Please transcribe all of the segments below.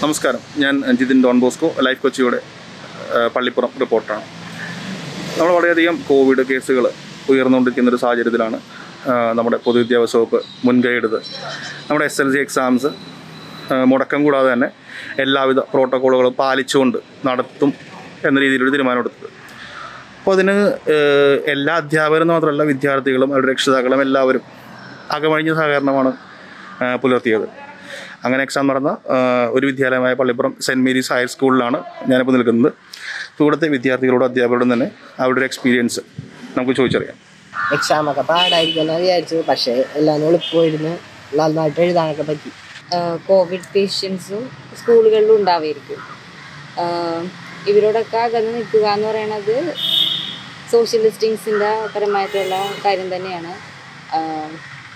നമസ്കാരം ഞാൻ Jithin Don Bosco life കൊച്ചിയുടെ ആ, പള്ളിപ്പുറം റിപ്പോർട്ടറാണ് നമ്മൾ വളരെയധികം കോവിഡ് കേസുകൾ ഉയർന്നുകൊണ്ടിരിക്കുന്ന ഒരു സാഹചര്യത്തിലാണ് ആ, നമ്മുടെ പൊതുവിദ്യാഭ്യാസ വകുപ്പ് മുൻകൈ എടുത്ത് നമ്മുടെ എസ് എൽ സി എക്സാംസ് മുടക്കം കൂടാതെ തന്നെ എല്ലാവിധ പ്രോട്ടോക്കോളുകളും പാലിച്ചുകൊണ്ട് നടത്തും എന്ന രീതിയിലൊരു തീരുമാനമെടുത്തത് അപ്പോൾ അതിന് ഏഹ്, എല്ലാ അധ്യാപകരും മാത്രമല്ല വിദ്യാർത്ഥികളും അവരുടെ രക്ഷിതാക്കളും എല്ലാവരും അകമഴിഞ്ഞ സഹകരണമാണ് ഏഹ്, പുലർത്തിയത് അങ്ങനെ എക്സാം നടന്ന ഏഹ്, ഒരു വിദ്യാലയമായ പള്ളിപ്പുറം സെൻറ്റ് മേരീസ് ഹയർ സ്കൂളിലാണ് ഞാനിപ്പോൾ നിൽക്കുന്നത് അപ്പോൾ ഇവിടുത്തെ വിദ്യാർത്ഥികളോടും അധ്യാപകരോടും തന്നെ അവരുടെ ഒരു എക്സ്പീരിയൻസ് നമുക്ക് ചോദിച്ചറിയാം എക്സാം ഒക്കെ പാടായിരിക്കും എന്ന് വിചാരിച്ചു പക്ഷേ എല്ലാം എളുപ്പമായിരുന്നു നന്നായിട്ട് എഴുതാനൊക്കെ പറ്റി കോവിഡ് പേഷ്യൻസും സ്കൂളുകളിലും ഉണ്ടാവായിരിക്കും ആഹ് ഇവരോടൊക്കെ അകന്ന് നിൽക്കുക എന്ന് പറയണത് സോഷ്യൽ ഡിസ്റ്റൻസിൻ്റെ പരമായിട്ടുള്ള കാര്യം തന്നെയാണ് ആഹ്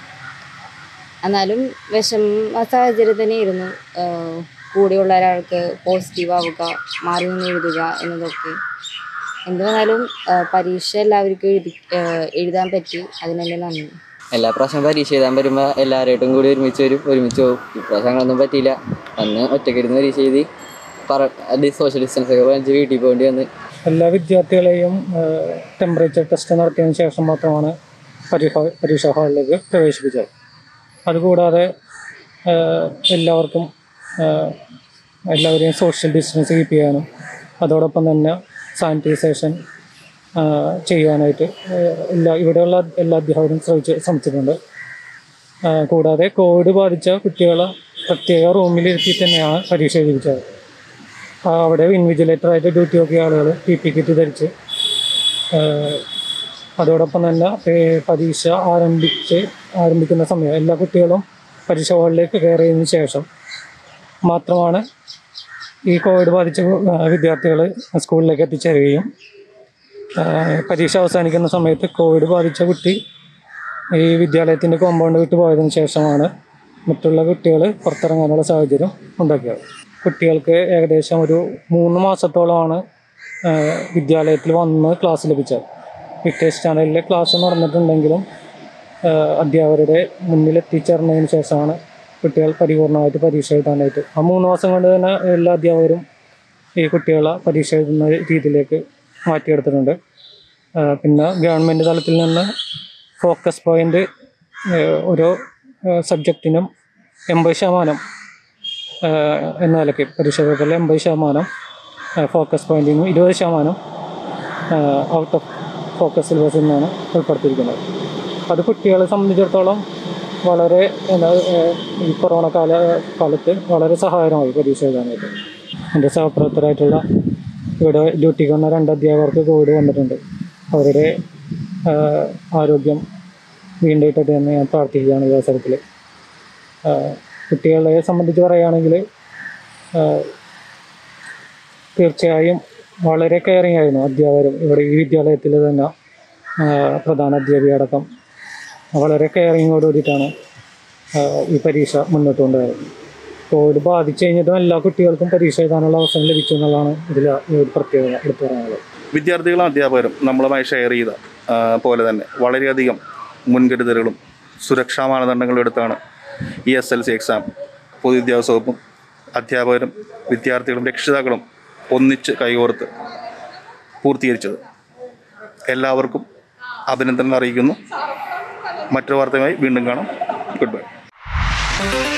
എന്നാലും വിഷമ സാഹചര്യം തന്നെയായിരുന്നു ആഹ് കൂടെയുള്ള ഒരാൾക്ക് പോസിറ്റീവ് ആവുക മാറി നിന്ന് എഴുതുക എന്നതൊക്കെ എന്ത് വന്നാലും ആഹ് പരീക്ഷ എല്ലാവർക്കും എഴുതി ആഹ് എഴുതാൻ പറ്റി അതിനെന്നെ നന്ദി എല്ലാ പ്രാവശ്യം പരീക്ഷ എഴുതാൻ വരുമ്പോൾ എല്ലാവരുമായിട്ടും കൂടി ഒരുമിച്ച് വരും ഒരുമിച്ച് പോകും ഇപ്രാവശ്യം അങ്ങനൊന്നും പറ്റിയില്ല അന്ന് ഒറ്റയ്ക്കിരുന്ന് പരീക്ഷ എഴുതി പറ അത് സോഷ്യൽ ഡിസ്റ്റൻസ് ഒക്കെ പറഞ്ഞ് വീട്ടിൽ പോകേണ്ടി വന്ന് എല്ലാ വിദ്യാർത്ഥികളെയും ടെമ്പറേച്ചർ ടെസ്റ്റ് നടത്തിയതിനു ശേഷം മാത്രമാണ് പരീക്ഷ പരീക്ഷാ ഹാളിലേക്ക് പ്രവേശിപ്പിച്ചത് അതുകൂടാതെ ഏഹ്, എല്ലാവർക്കും ഏഹ്, എല്ലാവരെയും സോഷ്യൽ ഡിസ്റ്റൻസ് കീപ്പ് ചെയ്യാനും അതോടൊപ്പം തന്നെ സാനിറ്റൈസേഷൻ ചെയ്യാനായിട്ട് ഏഹ്, എല്ലാ ഇവിടെയുള്ള എല്ലാ അധ്യാപകരും ശ്രമിച്ച് ശ്രമിച്ചിട്ടുണ്ട് ഏഹ്, കൂടാതെ കോവിഡ് ബാധിച്ച കുട്ടികളെ പ്രത്യേക റൂമിലിരുത്തി തന്നെയാണ് പരീക്ഷ എഴുതിച്ചത് ആ, അവിടെ ഇൻവിജിലേറ്ററായിട്ട് ഡ്യൂട്ടി നോക്കിയ ആളുകൾ പി പി കിറ്റ് ധരിച്ച് ഏഹ്, അതോടൊപ്പം തന്നെ ഏഹ്, പരീക്ഷ ആരംഭിച്ച് ആരംഭിക്കുന്ന സമയം എല്ലാ കുട്ടികളും പരീക്ഷ ഹാളിലേക്ക് കയറിയതിനു ശേഷം മാത്രമാണ് ഈ കോവിഡ് ബാധിച്ച വിദ്യാർത്ഥികൾ സ്കൂളിലേക്ക് എത്തിച്ചേരുകയും ഏഹ്, പരീക്ഷ അവസാനിക്കുന്ന സമയത്ത് കോവിഡ് ബാധിച്ച കുട്ടി ഈ വിദ്യാലയത്തിൻ്റെ കോമ്പൗണ്ട് വിട്ട് പോയതിനു ശേഷമാണ് മറ്റുള്ള കുട്ടികൾ പുറത്തിറങ്ങാനുള്ള സാഹചര്യം ഉണ്ടാക്കിയത് കുട്ടികൾക്ക് ഏകദേശം ഒരു മൂന്ന് മാസത്തോളമാണ് ഏഹ്, വിദ്യാലയത്തിൽ വന്ന് ക്ലാസ് ലഭിച്ചത് വിക്ടേഴ്സ് ചാനലിലെ ക്ലാസ് നടന്നിട്ടുണ്ടെങ്കിലും ഏഹ്, അധ്യാപകരുടെ മുന്നിൽ എത്തിച്ചേർന്നതിന് ശേഷമാണ് കുട്ടികൾ പരിപൂർണമായിട്ട് പരീക്ഷ എഴുതാനായിട്ട് ആ മൂന്ന് മാസം കൊണ്ട് തന്നെ എല്ലാ അധ്യാപകരും ഈ കുട്ടികളെ പരീക്ഷ എഴുതുന്ന രീതിയിലേക്ക് മാറ്റിയെടുത്തിട്ടുണ്ട് ഏഹ്, പിന്നെ ഗവൺമെൻറ് തലത്തിൽ നിന്ന് ഫോക്കസ് പോയിൻ്റ് ഓരോ സബ്ജക്റ്റിനും എൺപത് ശതമാനം ഏഹ്, എന്ന നിലയ്ക്ക് പരീക്ഷ പേപ്പറിൽ എൺപത് ശതമാനം ഫോക്കസ് പോയിൻറ്റിനും ഇരുപത് ശതമാനം ഔട്ട് ഓഫ് ഫോക്കസ് സിലബസിൽ നിന്നാണ് ഉൾപ്പെടുത്തിയിരിക്കുന്നത് അത് കുട്ടികളെ സംബന്ധിച്ചിടത്തോളം വളരെ എന്താ ഏഹ്, ഈ കൊറോണ കാല കാലത്ത് വളരെ സഹായകരമായി പരീക്ഷ എഴുതാനായിട്ട് എൻ്റെ സഹപ്രവർത്തകരായിട്ടുള്ള ഇവിടെ ഡ്യൂട്ടിക്ക് വന്ന രണ്ട് അധ്യാപകർക്ക് കോവിഡ് വന്നിട്ടുണ്ട് അവരുടെ ആഹ്, ആരോഗ്യം വീണ്ടെടുക്കട്ടെ എന്ന് ഞാൻ പ്രാർത്ഥിക്കുകയാണ് ഈ അവസരത്തിൽ ആഹ്, കുട്ടികളെ സംബന്ധിച്ച് പറയുകയാണെങ്കിൽ ആഹ്, തീർച്ചയായും വളരെ കെയറിങ് ആയിരുന്നു അധ്യാപകരും ഇവിടെ ഈ വിദ്യാലയത്തിൽ തന്നെ ആഹ്, പ്രധാന അധ്യാപിക അടക്കം വളരെ കെയറിങ്ങോട് കൂടിയിട്ടാണ് ആഹ്, ഈ പരീക്ഷ മുന്നോട്ട് കൊണ്ടുപോയത് കോവിഡ് ബാധിച്ചു കഴിഞ്ഞിട്ടും എല്ലാ കുട്ടികൾക്കും പരീക്ഷ എഴുതാനുള്ള അവസരം ലഭിച്ചു എന്നുള്ളതാണ് ഇതിൽ ഒരു പ്രത്യേകത എടുത്തു പറയാനുള്ളത് വിദ്യാർത്ഥികളും അധ്യാപകരും നമ്മളുമായി ഷെയർ ചെയ്ത ആ, പോലെ തന്നെ വളരെയധികം മുൻകരുതലുകളും സുരക്ഷാ മാനദണ്ഡങ്ങളും എടുത്താണ് ഈ എസ് എൽ സി എക്സാം പൊതുവിദ്യാഭ്യാസ വകുപ്പും അധ്യാപകരും വിദ്യാർത്ഥികളും രക്ഷിതാക്കളും ഒന്നിച്ച് കൈകോർത്ത് പൂർത്തീകരിച്ചത് എല്ലാവർക്കും അഭിനന്ദനങ്ങൾ അറിയിക്കുന്നു മറ്റൊരു വാർത്തയുമായി വീണ്ടും കാണാം ഗുഡ് ബൈ